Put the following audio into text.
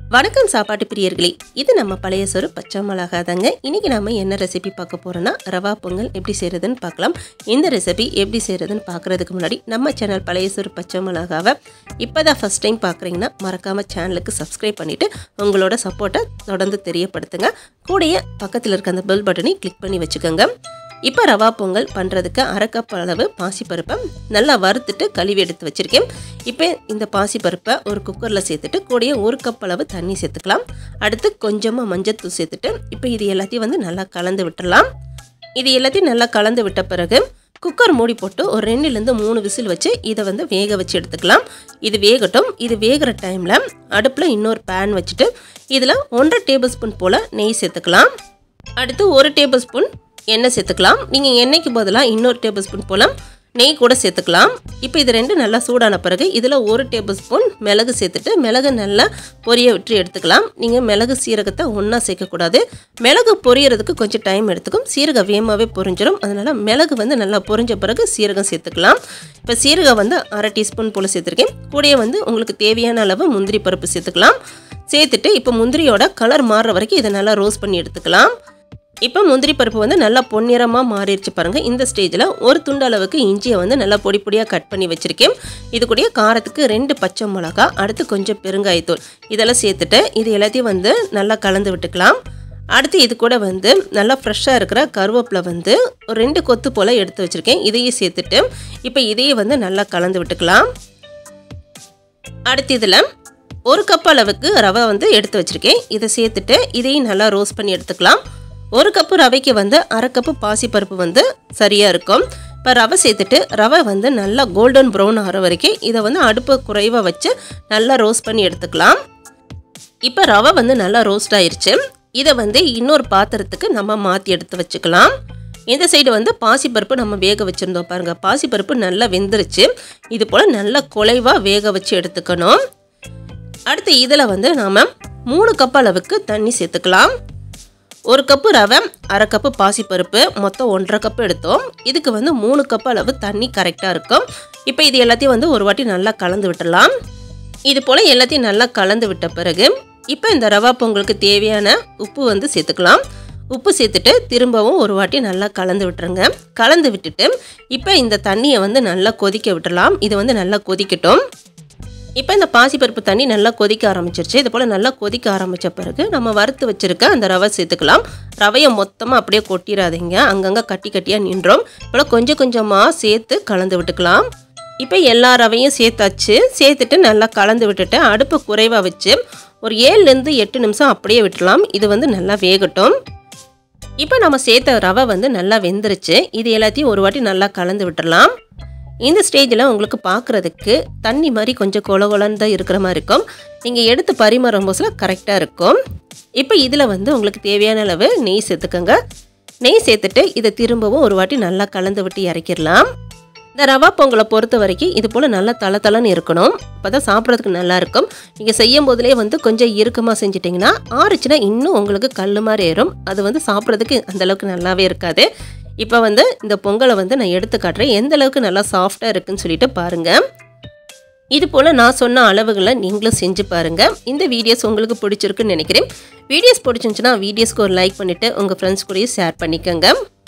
வணக்கம் சாப்பாட்டு பிரியர்களே இது நம்ம பழைய சோறு பச்சை மிளகா தாங்க இன்றைக்கி நம்ம என்ன ரெசிபி பார்க்க போகிறோன்னா ரவா பொங்கல் எப்படி செய்கிறதுன்னு பார்க்கலாம் இந்த ரெசிபி எப்படி செய்கிறதுன்னு பார்க்குறதுக்கு முன்னாடி நம்ம சேனல் பழைய சோறு பச்சை மிளகாவை இப்போ தான் ஃபஸ்ட் டைம் பார்க்குறீங்கன்னா மறக்காமல் சேனலுக்கு சப்ஸ்கிரைப் பண்ணிவிட்டு உங்களோட சப்போர்ட்டை தொடர்ந்து தெரியப்படுத்துங்க கூடயே பக்கத்தில் இருக்க அந்த பெல் பட்டனை கிளிக் பண்ணி வச்சுக்கோங்க இப்போ ரவா பொங்கல் பண்ணுறதுக்கு அரை கப் அளவு பாசிப்பருப்பை நல்லா வறுத்துட்டு கழுவி எடுத்து வச்சுருக்கேன் இப்போ இந்த பாசிப்பருப்பை ஒரு குக்கரில் சேர்த்துட்டு கூடயே ஒரு கப் அளவு தண்ணி சேர்த்துக்கலாம் அடுத்து கொஞ்சமாக மஞ்சத்தூள் சேர்த்துட்டு இப்போ இது எல்லாத்தையும் வந்து நல்லா கலந்து விட்டுறலாம் இது எல்லாத்தையும் நல்லா கலந்து விட்ட பிறகு குக்கர் மூடி போட்டு ஒரு ரெண்டுலேருந்து மூணு விசில் வச்சு இதை வந்து வேக வச்சு எடுத்துக்கலாம் இது வேகட்டும் இது வேகிற டைமில் அடுப்பில் இன்னொரு பேன் வச்சுட்டு இதில் ஒன்றரை டேபிள் ஸ்பூன் போல் நெய் சேர்த்துக்கலாம் அடுத்து ஒரு டேபிள் ஸ்பூன் எண்ணெய் சேர்த்துக்கலாம் நீங்கள் எண்ணெய்க்கு பதிலாக இன்னொரு டேபிள் ஸ்பூன் போல் நெய் கூட சேர்த்துக்கலாம் இப்போ இது ரெண்டு நல்லா சூடான பிறகு இதில் ஒரு டேபிள் ஸ்பூன் மிளகு சேர்த்துட்டு மிளகு நல்லா பொரிய விட்டு எடுத்துக்கலாம் நீங்கள் மிளகு சீரகத்தை ஒன்றா சேர்க்கக்கூடாது மிளகு பொரியறதுக்கு கொஞ்சம் டைம் எடுத்துக்கும் சீரகம் வேகமாகவே பொரிஞ்சிடும் அதனால் மிளகு வந்து நல்லா பொரிஞ்ச பிறகு சீரகம் சேர்த்துக்கலாம் இப்போ சீரகம் வந்து அரை டீஸ்பூன் போல் சேர்த்துருக்கேன் கூடயே வந்து உங்களுக்கு தேவையான அளவு முந்திரி பருப்பு சேர்த்துக்கலாம் சேர்த்துட்டு இப்போ முந்திரியோட கலர் மாறுற வரைக்கும் இதை நல்லா ரோஸ்ட் பண்ணி எடுத்துக்கலாம் இப்போ முந்திரி பருப்பு வந்து நல்லா பொன்னிறமாக மாறிடுச்சு பாருங்கள் இந்த ஸ்டேஜில் ஒரு துண்டு அளவுக்கு இஞ்சியை வந்து நல்லா பொடி பொடியாக கட் பண்ணி வச்சுருக்கேன் இது கூடயே காரத்துக்கு ரெண்டு பச்சை மிளகா அடுத்து கொஞ்சம் பெருங்காயத்தூள் இதெல்லாம் சேர்த்துட்டு இது எல்லாத்தையும் வந்து நல்லா கலந்து விட்டுக்கலாம் அடுத்து இது கூட வந்து நல்லா ஃப்ரெஷ்ஷாக இருக்கிற கருவேப்பிலை வந்து ஒரு ரெண்டு கொத்து போல் எடுத்து வச்சுருக்கேன் இதையும் சேர்த்துட்டு இப்போ இதையும் வந்து நல்லா கலந்து விட்டுக்கலாம் அடுத்து இதில் ஒரு கப் அளவுக்கு ரவை வந்து எடுத்து வச்சுருக்கேன் இதை சேர்த்துட்டு இதையும் நல்லா ரோஸ்ட் பண்ணி எடுத்துக்கலாம் ஒரு கப்பு ரவைக்கு வந்து அரை கப்பு பாசிப்பருப்பு வந்து சரியாக இருக்கும் இப்போ ரவை சேர்த்துட்டு ரவை வந்து நல்லா கோல்டன் ப்ரௌன் ஆகிற வரைக்கும் இதை வந்து அடுப்பு குறைவாக வச்சு நல்லா ரோஸ்ட் பண்ணி எடுத்துக்கலாம் இப்போ ரவை வந்து நல்லா ரோஸ்ட் ஆயிருச்சு இதை வந்து இன்னொரு பாத்திரத்துக்கு நம்ம மாற்றி எடுத்து வச்சுக்கலாம் இந்த சைடு வந்து பாசிப்பருப்பு நம்ம வேக வச்சுருந்தோம் பாருங்கள் பாசிப்பருப்பு நல்லா வெந்துருச்சு இது போல் நல்லா குலைவாக வேக வச்சு எடுத்துக்கணும் அடுத்து இதில் வந்து நாம் மூணு கப் அளவுக்கு தண்ணி சேர்த்துக்கலாம் ஒரு கப்பு ரவை அரை கப்பு பாசிப்பருப்பு மொத்தம் ஒன்றரை கப்பு எடுத்தோம் இதுக்கு வந்து மூணு கப் அளவு தண்ணி கரெக்டாக இருக்கும் இப்போ இது எல்லாத்தையும் வந்து ஒரு வாட்டி நல்லா கலந்து விட்டுடலாம் இது போல் எல்லாத்தையும் நல்லா கலந்து விட்ட பிறகு இப்போ இந்த ரவா பொங்கலுக்கு தேவையான உப்பு வந்து சேர்த்துக்கலாம் உப்பு சேர்த்துட்டு திரும்பவும் ஒரு வாட்டி நல்லா கலந்து விட்டுருங்க கலந்து விட்டுட்டு இப்போ இந்த தண்ணியை வந்து நல்லா கொதிக்க விட்டுடலாம் இது வந்து நல்லா கொதிக்கட்டும் இப்போ இந்த பாசிப்பருப்பு தண்ணி நல்லா கொதிக்க ஆரம்பிச்சிருச்சு இது போல் நல்லா கொதிக்க ஆரம்பித்த பிறகு நம்ம வறுத்து வச்சுருக்க அந்த ரவை சேர்த்துக்கலாம் ரவையை மொத்தமாக அப்படியே கொட்டிடாதீங்க அங்கங்கே கட்டி கட்டியாக நின்றோம் இப்போ கொஞ்சம் கொஞ்சமாக சேர்த்து கலந்து விட்டுக்கலாம் இப்போ எல்லா ரவையும் சேர்த்தாச்சு சேர்த்துட்டு நல்லா கலந்து விட்டுட்டு அடுப்பு குறைவாக வச்சு ஒரு ஏழுலேருந்து எட்டு நிமிஷம் அப்படியே விட்டுலாம் இது வந்து நல்லா வேகட்டும் இப்போ நம்ம சேர்த்த ரவை வந்து நல்லா வெந்துருச்சு இது எல்லாத்தையும் ஒரு வாட்டி நல்லா கலந்து விட்டுடலாம் இந்த ஸ்டேஜில் உங்களுக்கு பார்க்குறதுக்கு தண்ணி மாதிரி கொஞ்சம் கொல கொலன்னு தான் இருக்கிற மாதிரி இருக்கும் நீங்கள் எடுத்து பரிமாறும் போசில் கரெக்டாக இருக்கும் இப்போ இதில் வந்து உங்களுக்கு தேவையான அளவு நெய் சேர்த்துக்கோங்க நெய் சேர்த்துட்டு இதை திரும்பவும் ஒரு வாட்டி நல்லா கலந்து விட்டு இறக்கிடலாம் இந்த ரவா பொங்கலை பொறுத்த வரைக்கும் இது போல் நல்லா தள தளன்னு இருக்கணும் அப்போ தான் சாப்பிட்றதுக்கு நல்லாயிருக்கும் நீங்கள் செய்யும் போதிலே வந்து கொஞ்சம் இறுக்கமாக செஞ்சிட்டிங்கன்னா ஆறுச்சுன்னா இன்னும் உங்களுக்கு கல் மாதிரி ஏறும் அது வந்து சாப்பிட்றதுக்கு அந்தளவுக்கு நல்லாவே இருக்காது இப்போ வந்து இந்த பொங்கலை வந்து நான் எடுத்து காட்டுறேன் எந்த அளவுக்கு நல்லா சாஃப்டாக இருக்குன்னு சொல்லிட்டு பாருங்கள் இது போல் நான் சொன்ன அளவுகளை நீங்களும் செஞ்சு பாருங்கள் இந்த வீடியோஸ் உங்களுக்கு பிடிச்சிருக்குன்னு நினைக்கிறேன் வீடியோஸ் பிடிச்சிருந்துச்சுன்னா வீடியோஸ்க்கு ஒரு லைக் பண்ணிவிட்டு உங்கள் ஃப்ரெண்ட்ஸ் கூடயும் ஷேர் பண்ணிக்கோங்க